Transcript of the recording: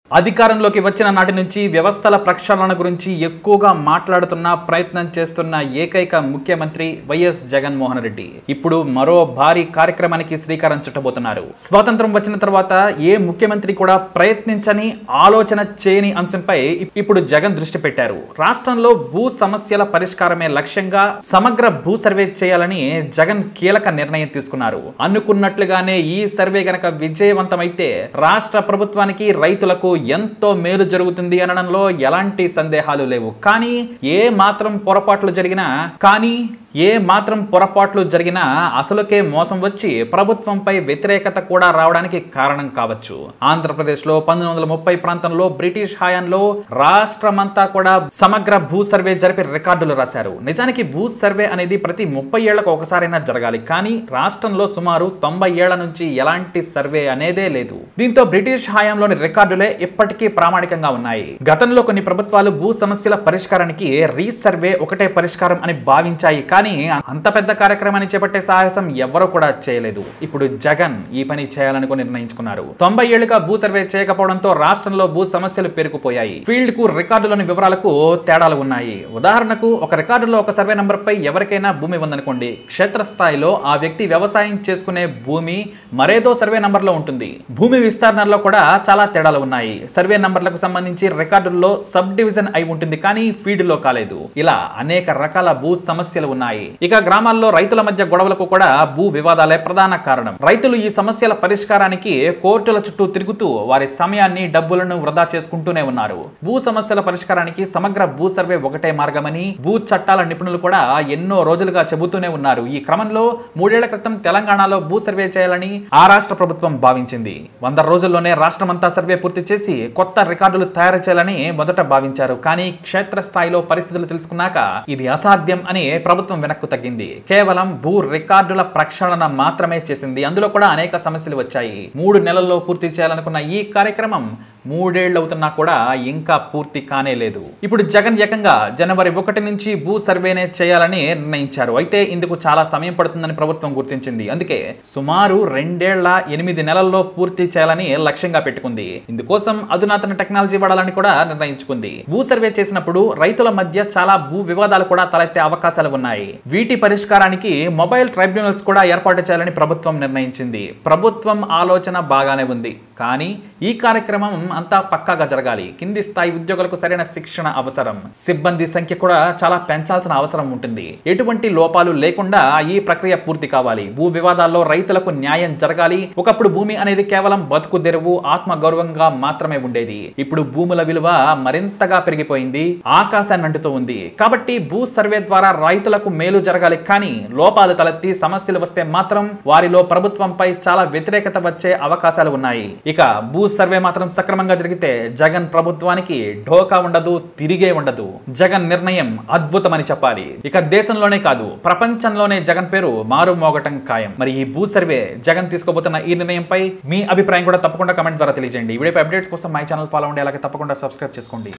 అధికారంలోకి వచ్చిన నాటి నుంచి వ్యవస్థల ప్రక్షాళన గురించి ఎక్కువగా మాట్లాడుతున్న ప్రయత్నం చేస్తున్న ఏకైక ముఖ్యమంత్రి వైఎస్ జగన్మోహన్ రెడ్డి ఇప్పుడు మరో భారీ కార్యక్రమానికి శ్రీకారం చుట్టబోతున్నారు స్వాతంత్రం వచ్చిన తర్వాత ఏ ముఖ్యమంత్రి కూడా ప్రయత్నించని ఆలోచన చేయని అంశంపై ఇప్పుడు జగన్ దృష్టి పెట్టారు రాష్ట్రంలో భూ సమస్యల పరిష్కారమే లక్ష్యంగా సమగ్ర భూ సర్వే చేయాలని జగన్ కీలక నిర్ణయం తీసుకున్నారు అనుకున్నట్లుగానే ఈ సర్వే గనక విజయవంతమైతే రాష్ట్ర ప్రభుత్వానికి రైతులకు ఎంతో మేలు జరుగుతుంది అనడంలో ఎలాంటి సందేహాలు లేవు కానీ ఏ మాత్రం పొరపాట్లు జరిగినా కానీ ఏ మాత్రం పొరపాట్లు జరిగినా అసలుకే మోసం వచ్చి ప్రభుత్వంపై వ్యతిరేకత కూడా రావడానికి కారణం కావచ్చు ఆంధ్రప్రదేశ్లో పంతొమ్మిది వందల ముప్పై ప్రాంతంలో బ్రిటిష్ హయాంలో రాష్ట్రమంతా కూడా సమగ్ర భూ సర్వే జరిపి రికార్డులు రాశారు నిజానికి భూ సర్వే అనేది ప్రతి ముప్పై ఏళ్లకు ఒకసారైనా జరగాలి కానీ రాష్ట్రంలో సుమారు తొంభై ఏళ్ల నుంచి ఎలాంటి సర్వే అనేదే లేదు దీంతో బ్రిటిష్ హయాంలోని రికార్డులే ఇప్పటికీ ప్రామాణికంగా ఉన్నాయి గతంలో కొన్ని ప్రభుత్వాలు భూ సమస్యల పరిష్కారానికి రీసర్వే ఒకటే పరిష్కారం అని భావించాయి కానీ అంత పెద్ద కార్యక్రమాన్ని చేపట్టే సాహసం ఎవరూ కూడా చేయలేదు ఇప్పుడు జగన్ ఈ పని చేయాలనుకుని నిర్ణయించుకున్నారు తొంభై ఏళ్లుగా భూ సర్వే చేయకపోవడంతో రాష్ట్రంలో భూ సమస్యలు పెరిగిపోయాయి ఫీల్డ్ కు రికార్డులోని వివరాలకు తేడాలు ఉన్నాయి ఉదాహరణకు ఒక రికార్డులో ఒక సర్వే నంబర్ పై ఎవరికైనా భూమి ఉందనుకోండి క్షేత్రస్థాయిలో ఆ వ్యక్తి వ్యవసాయం చేసుకునే భూమి మరేదో సర్వే నంబర్లో ఉంటుంది భూమి విస్తరణలో కూడా చాలా తేడాలు ఉన్నాయి సర్వే నంబర్లకు సంబంధించి రికార్డుల్లో సబ్ డివిజన్ అయి ఉంటుంది కానీ ఫీల్డ్ లో కాలేదు ఇలా అనేక రకాల భూ సమస్యలు ఉన్నాయి ఇక గ్రామాల్లో రైతుల మధ్య గొడవలకు కూడా భూ వివాదాలే ప్రధాన కారణం రైతులు ఈ సమస్యల పరిష్కారానికి కోర్టుల చుట్టూ తిరుగుతూ వారి సమయాన్ని డబ్బులను వృధా చేసుకుంటూనే ఉన్నారు భూ సమస్యల పరిష్కారానికి సమగ్ర భూ సర్వే ఒకటే మార్గమని భూ చట్టాల నిపుణులు కూడా ఎన్నో రోజులుగా చెబుతూనే ఉన్నారు ఈ క్రమంలో మూడేళ్ల క్రితం తెలంగాణలో భూ సర్వే చేయాలని ఆ రాష్ట్ర ప్రభుత్వం భావించింది వంద రోజుల్లోనే రాష్ట్రమంతా సర్వే పూర్తి చేసి కొత్త రికార్డులు తయారు చేయాలని మొదట భావించారు కానీ క్షేత్రస్థాయిలో పరిస్థితులు తెలుసుకున్నాక ఇది అసాధ్యం అని ప్రభుత్వం వెనక్కు తగ్గింది కేవలం భూ రికార్డుల ప్రక్షాళన మాత్రమే చేసింది అందులో కూడా అనేక సమస్యలు వచ్చాయి మూడు నెలల్లో పూర్తి చేయాలనుకున్న ఈ కార్యక్రమం మూడేళ్లు అవుతున్నా కూడా ఇంకా పూర్తి కానే లేదు ఇప్పుడు జగన్ ఏకంగా జనవరి ఒకటి నుంచి భూ సర్వేనే చేయాలని నిర్ణయించారు అయితే ఇందుకు చాలా సమయం పడుతుందని ప్రభుత్వం గుర్తించింది అందుకే సుమారు రెండేళ్ల ఎనిమిది నెలల్లో పూర్తి చేయాలని లక్ష్యంగా పెట్టుకుంది ఇందుకోసం అధునాతన టెక్నాలజీ వాడాలని కూడా నిర్ణయించుకుంది భూ సర్వే చేసినప్పుడు రైతుల మధ్య చాలా భూ వివాదాలు కూడా తలెత్తే అవకాశాలు ఉన్నాయి వీటి పరిష్కారానికి మొబైల్ ట్రైబ్యునల్స్ కూడా ఏర్పాటు చేయాలని ప్రభుత్వం నిర్ణయించింది ప్రభుత్వం ఆలోచన బాగానే ఉంది కానీ ఈ కార్యక్రమం అంతా పక్కాగా జరగాలి కింది స్థాయి ఉద్యోగులకు సరైన శిక్షణ అవసరం సిబ్బంది సంఖ్య కూడా చాలా పెంచాల్సిన అవసరం ఉంటుంది ఎటువంటి లోపాలు లేకుండా ఈ ప్రక్రియ పూర్తి కావాలి భూ వివాదాల్లో రైతులకు న్యాయం జరగాలి ఒకప్పుడు భూమి అనేది కేవలం బతుకు తెరువు ఆత్మ గౌరవంగా మాత్రమే ఉండేది ఇప్పుడు భూముల విలువ మరింతగా పెరిగిపోయింది ఆకాశాన్ని అంటుతూ ఉంది కాబట్టి భూ సర్వే ద్వారా రైతులకు మేలు జరగాలి కానీ లోపాలు తలెత్తి సమస్యలు వస్తే మాత్రం వారిలో ప్రభుత్వంపై చాలా వ్యతిరేకత వచ్చే అవకాశాలు ఉన్నాయి ఇక భూ సర్వే మాత్రం సక్రమంగా జరిగితే జగన్ ప్రభుత్వానికి ఢోకా ఉండదు తిరిగే ఉండదు జగన్ నిర్ణయం అద్భుతమని చెప్పాలి ఇక దేశంలోనే కాదు ప్రపంచంలోనే జగన్ పేరు మారు మోగటం ఖాయం మరి ఈ భూ సర్వే జగన్ తీసుకోబోతున్న ఈ నిర్ణయంపై మీ అభిప్రాయం కూడా తప్పకుండా కమెంట్ ద్వారా తెలియజేయండి ఈ వీడియోపై అప్డేట్స్ కోసం మై ఛానల్ ఫాలో అవ్వండి అలాగే తప్పకుండా సబ్స్క్రైబ్ చేసుకోండి